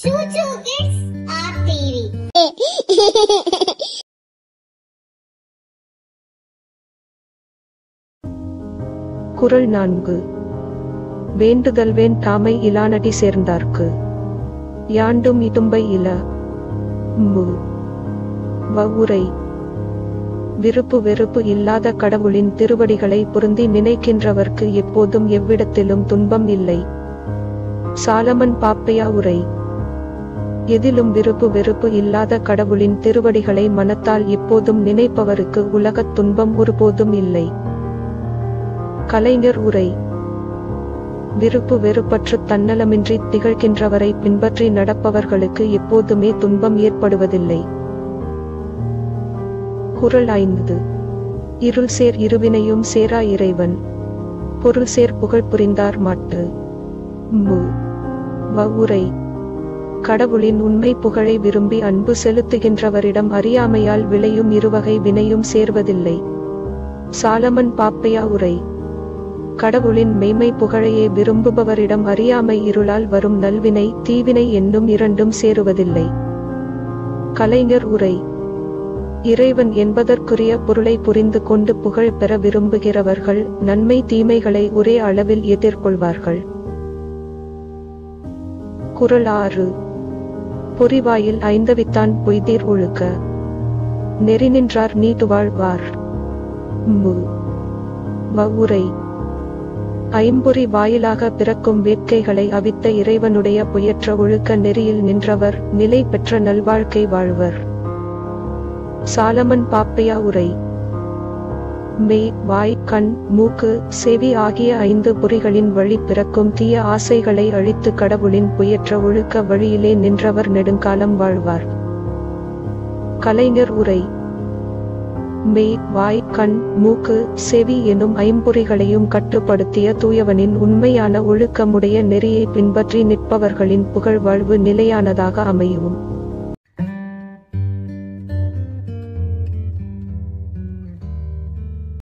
Choo Choo Kids RTV. குறள் நான்கு வேண்டுதல் வேன் தாமை இலானடி சேர்ந்தார்க்கு யாண்டும் இதும்பை இல மு வவுரை விருப்பு வெறுப்பு இல்லாத கடவுளின் திருவடிகளை பொருந்தி நினைக்கின்றவர்க்கு எப்போதும் எவ்விடத்திலும் துன்பம் இல்லை சாலமன் பாப்பையா உரை எதிலும் விருப்பு வெறுப்பு இல்லாத கடவுளின் திருவடிகளை மனத்தால் எப்போதும் நினைப்பவருக்கு உலகத் துன்பம் ஒருபோதும் இல்லை கலைஞர் உரை விருப்பு வெறுப்பற்று தன்னலமின்றி திகழ்கின்றவரை பின்பற்றி நடப்பவர்களுக்கு எப்போதுமே துன்பம் ஏற்படுவதில்லை குறள் ஐந்து இருள் சேர் இருவினையும் சேரா இறைவன் பொருள் சேர் புகழ் புரிந்தார் மாட்டு மு வவுரை கடவுளின் உண்மை புகழை விரும்பி அன்பு செலுத்துகின்றவரிடம் அறியாமையால் விளையும் இருவகை வினையும் சேர்வதில்லை சாலமன் பாப்பையா உரை கடவுளின் மெய்மை புகழையே விரும்புபவரிடம் அறியாமை இருளால் வரும் நல்வினை தீவினை என்னும் இரண்டும் சேருவதில்லை கலைஞர் உரை இறைவன் என்பதற்குரிய பொருளை புரிந்து கொண்டு புகழ் பெற விரும்புகிறவர்கள் நன்மை தீமைகளை ஒரே அளவில் எதிர்கொள்வார்கள் குறள் ஆறு பொறிவாயில் ஐந்தவித்தான் பொய்தீர் ஒழுக்க நெறி நின்றார் நீடு வாழ்வார் மு வவுரை ஐம்பொறி வாயிலாக பிறக்கும் வேட்கைகளை அவித்த இறைவனுடைய புயற்ற ஒழுக்க நெறியில் நின்றவர் நிலை பெற்ற நல்வாழ்க்கை வாழ்வர் சாலமன் பாப்பையா உரை மெய் வாய் கண் மூக்கு செவி ஆகிய ஐந்து பொறிகளின் வழி பிறக்கும் தீய ஆசைகளை அழித்து கடவுளின் புயற்ற ஒழுக்க வழியிலே நின்றவர் நெடுங்காலம் வாழ்வார் கலைஞர் உரை மெய் வாய் கண் மூக்கு செவி எனும் ஐம்பொறிகளையும் கட்டுப்படுத்திய தூயவனின் உண்மையான ஒழுக்கமுடைய நெறியை பின்பற்றி நிற்பவர்களின் புகழ் வாழ்வு நிலையானதாக அமையும்